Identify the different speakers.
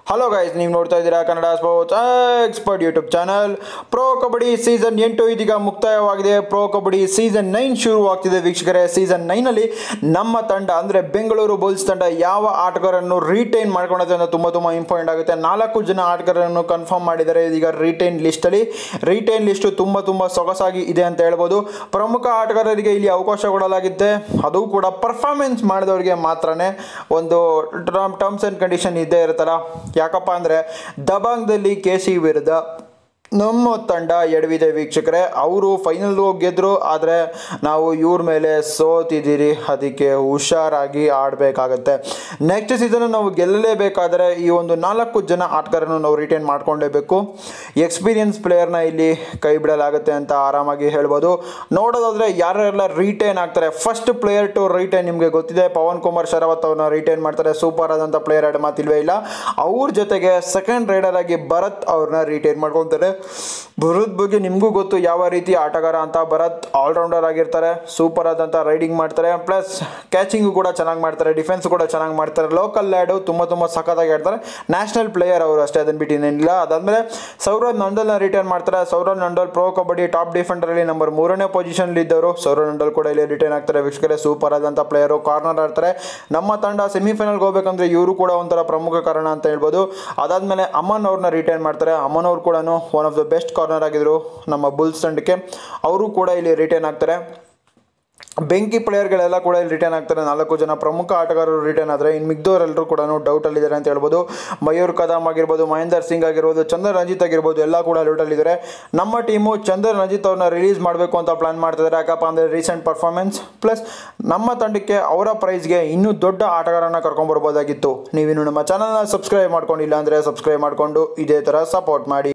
Speaker 1: hello guys ನೀವು ನೋಡ್ತಾ ಇದ್ದೀರಾ Kannada sports expert YouTube channel pro Kabaddi season ಎಂಟು ಇದೀಗ ಮುಕ್ತಾಯವಾಗಿದೆ ಪ್ರೋ ಕಬಡ್ಡಿ ಸೀಸನ್ ನೈನ್ ಶುರುವಾಗ್ತಿದೆ ವೀಕ್ಷಕರೇ ಸೀಸನ್ ನೈನಲ್ಲಿ ನಮ್ಮ ತಂಡ ಅಂದರೆ ಬೆಂಗಳೂರು ಬುಲ್ಸ್ ತಂಡ ಯಾವ ಆಟಗಾರರನ್ನು ರಿಟೈನ್ ಮಾಡ್ಕೊಳ್ಳೋದು ಅಂತ ತುಂಬ ತುಂಬ ಇಂಪಾರ್ಟೆಂಟ್ ಆಗುತ್ತೆ ನಾಲ್ಕು ಜನ ಆಟಗಾರರನ್ನು ಕನ್ಫರ್ಮ್ ಮಾಡಿದ್ದಾರೆ ಇದೀಗ ರಿಟೈನ್ ಲಿಸ್ಟಲ್ಲಿ ರಿಟೈನ್ ಲಿಸ್ಟು ತುಂಬ ತುಂಬ ಸೊಗಸಾಗಿ ಇದೆ ಅಂತ ಹೇಳ್ಬೋದು ಪ್ರಮುಖ ಆಟಗಾರರಿಗೆ ಇಲ್ಲಿ ಅವಕಾಶ ಕೊಡಲಾಗಿದೆ ಅದು ಕೂಡ ಪರ್ಫಾರ್ಮೆನ್ಸ್ ಮಾಡಿದವರಿಗೆ ಮಾತ್ರನೇ ಒಂದು ಟರ್ಮ್ಸ್ ಆ್ಯಂಡ್ ಕಂಡೀಷನ್ ಇದ್ದೇ ಇರುತ್ತಲ್ಲ ಯಾಕಪ್ಪ ಅಂದರೆ ದಬಾಂಗ್ದಲ್ಲಿ ಕೆ ಸಿ ವಿರುದ್ಧ ನಮ್ಮ ತಂಡ ಎಡವಿದೆ ವೀಕ್ಷಕರೇ ಅವರು ಫೈನಲ್ ಹೋಗಿ ಗೆದ್ರು ಆದರೆ ನಾವು ಇವ್ರ ಮೇಲೆ ಸೋತಿದ್ದೀರಿ ಅದಕ್ಕೆ ಹುಷಾರಾಗಿ ಆಡಬೇಕಾಗತ್ತೆ ನೆಕ್ಸ್ಟ್ ಸೀಸನ್ ನಾವು ಗೆಲ್ಲಲೇಬೇಕಾದರೆ ಈ ಒಂದು ನಾಲ್ಕು ಜನ ಆಟಗಾರನ್ನು ನಾವು ರಿಟೈನ್ ಮಾಡ್ಕೊಳ್ಳೇಬೇಕು ಎಕ್ಸ್ಪೀರಿಯನ್ಸ್ ಪ್ಲೇಯರ್ನ ಇಲ್ಲಿ ಕೈ ಬಿಡಲಾಗುತ್ತೆ ಅಂತ ಆರಾಮಾಗಿ ಹೇಳ್ಬೋದು ನೋಡೋದಾದರೆ ಯಾರೆಲ್ಲ ರಿಟೈನ್ ಆಗ್ತಾರೆ ಫಸ್ಟ್ ಪ್ಲೇಯರ್ ಟು ರಿಟೈನ್ ನಿಮಗೆ ಗೊತ್ತಿದೆ ಪವನ್ ಕುಮಾರ್ ಶರಾವತ್ ಅವ್ರನ್ನ ರಿಟೈನ್ ಮಾಡ್ತಾರೆ ಸೂಪರ್ ಆದಂಥ ಪ್ಲೇಯರ್ ಎರಡು ಮಾತಿಲ್ವೇ ಇಲ್ಲ ಅವ್ರ ಜೊತೆಗೆ ಸೆಕೆಂಡ್ ರೈಡರ್ ಆಗಿ ಭರತ್ ಅವ್ರನ್ನ ರಿಟೈನ್ ಮಾಡ್ಕೊತಾರೆ ಭರತ್ ಬಗ್ಗೆ ನಿಮಗೂ ಗೊತ್ತು ಯಾವ ರೀತಿ ಆಟಗಾರ ಅಂತ ಭರತ್ ಆಲ್ರೌಂಡರ್ ಆಗಿರ್ತಾರೆ ಸೂಪರ್ ಆದಂಥ ರೈಡಿಂಗ್ ಮಾಡ್ತಾರೆ ಪ್ಲಸ್ ಕ್ಯಾಚಿಂಗು ಕೂಡ ಚೆನ್ನಾಗಿ ಮಾಡ್ತಾರೆ ಡಿಫೆನ್ಸ್ ಕೂಡ ಚೆನ್ನಾಗಿ ಮಾಡ್ತಾರೆ ಲೋಕಲ್ ಲ್ಯಾಡು ತುಂಬ ತುಂಬ ಸಖತ್ತಾಗಿ ಆಡ್ತಾರೆ ನ್ಯಾಷನಲ್ ಪ್ಲೇಯರ್ ಅವರು ಅಷ್ಟೇ ಅದನ್ನು ಬಿಟ್ಟು ಇನ್ನೇನಿಲ್ಲ ಅದಾದಮೇಲೆ ಸೌರವ್ ನಂಡಲ್ನ ರಿಟೈನ್ ಮಾಡ್ತಾರೆ ಸೌರವ್ ನಂಡಲ್ ಪ್ರೋ ಕಬಡ್ಡಿ ಟಾಪ್ ಡಿಫೆಂಡರಲ್ಲಿ ನಂಬರ್ ಮೂರನೇ ಪೊಸಿಷನ್ಲಿ ಇದ್ದವರು ಸೌರವ್ ನಂಡಲ್ ಕೂಡ ಇಲ್ಲಿ ರಿಟೈನ್ ಆಗ್ತಾರೆ ವೀಕ್ಷಕರೇ ಸೂಪರ್ ಆದಂಥ ಪ್ಲೇಯರು ಕಾರ್ನರ್ ಆಡ್ತಾರೆ ನಮ್ಮ ತಂಡ ಸೆಮಿಫೈನಲ್ಗೆ ಹೋಗ್ಬೇಕಂದ್ರೆ ಇವರು ಕೂಡ ಒಂಥರ ಪ್ರಮುಖ ಕಾರಣ ಅಂತ ಹೇಳ್ಬೋದು ಅದಾದಮೇಲೆ ಅಮನ್ ಅವ್ರನ್ನ ರಿಟೈನ್ ಮಾಡ್ತಾರೆ ಅಮನ್ ಅವ್ರು ಕೂಡ one of the best corner ಆಗಿದ್ರು ನಮ್ಮ ಬುಲ್ಸ್ ತಂಡಕ್ಕೆ ಅವರು ಕೂಡ ಇಲ್ಲಿ ರಿಟೈನ್ ಆಗ್ತಾರೆ ಬೆಂಕಿ ಪ್ಲೇಯರ್ಗಳೆಲ್ಲ ಕೂಡ ಇಲ್ಲಿ ರಿಟರ್ನ್ ಆಗ್ತಾರೆ ನಾಲ್ಕು ಜನ ಪ್ರಮುಖ ಆಟಗಾರರು ರಿಟರ್ನ್ ಆದರೆ ಇನ್ನು ಮಿಗ್ದವರೆಲ್ಲರೂ ಕೂಡ ಡೌಟಲ್ಲಿದ್ದಾರೆ ಅಂತ ಹೇಳ್ಬೋದು ಮಯೂರ್ ಕದಮ್ ಆಗಿರ್ಬೋದು ಮಹೇಂದರ್ ಸಿಂಗ್ ಆಗಿರ್ಬೋದು ಚಂದರ್ ರಂಜಿತ್ ಆಗಿರ್ಬೋದು ಎಲ್ಲ ಕೂಡ ಡೌಟಲ್ಲಿದ್ದಾರೆ ನಮ್ಮ ಟೀಮು ಚಂದರ್ ರಂಜಿತ್ ಅವ್ರನ್ನ ರಿಲೀಸ್ ಮಾಡಬೇಕು ಅಂತ ಪ್ಲಾನ್ ಮಾಡ್ತಿದ್ದಾರೆ ಯಾಕಪ್ಪ ಅಂದರೆ ರೀಸೆಂಟ್ ಪರ್ಫಾರ್ಮೆನ್ಸ್ ಪ್ಲಸ್ ನಮ್ಮ ತಂಡಕ್ಕೆ ಅವರ ಪ್ರೈಸ್ಗೆ ಇನ್ನೂ ದೊಡ್ಡ ಆಟಗಾರನ ಕರ್ಕೊಂಬರ್ಬೋದಾಗಿತ್ತು ನೀವಿನ್ನು ನಮ್ಮ ಚಾನಲ್ನ ಸಬ್ಸ್ಕ್ರೈಬ್ ಮಾಡ್ಕೊಂಡಿಲ್ಲ ಅಂದರೆ ಸಬ್ಸ್ಕ್ರೈಬ್ ಮಾಡಿಕೊಂಡು ಇದೇ ಥರ ಸಪೋರ್ಟ್ ಮಾಡಿ